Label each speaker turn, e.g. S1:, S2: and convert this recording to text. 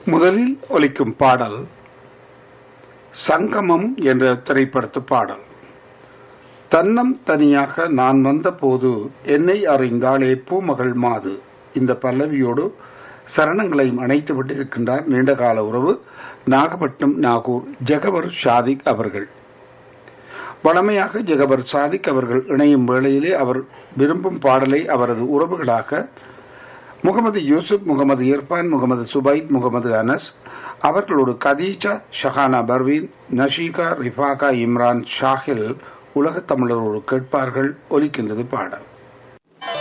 S1: முதலில் ஒலிக்கும் பாடல் சங்கமம் என்ற திரைப்படத்து பாடல் தன்னம் தனியாக நான் வந்த போது என்னை அறிந்தாளே பூமகள் மாது இந்த பல்லவியோடு சரணங்களையும் அணைத்து விட்டிருக்கின்றார் நீண்டகால உறவு நாகப்பட்டினம் நாகூர் ஜெகவர் ஷாதிக் அவர்கள் வளமையாக ஜெகபர் சாதிக் அவர்கள் இணையும் வேளையிலே அவர் விரும்பும் பாடலை அவரது உறவுகளாக முகமது யூசுப் முகமது இர்பான் முகமது சுபைத் முகமது அனஸ் அவர்களோடு கதீஜா ஷஹானா பர்வீன் நஷீகா ரிஃபாகா இம்ரான் ஷாஹில் உலகத் தமிழரோடு கேட்பார்கள் ஒலிக்கின்றது பாடல்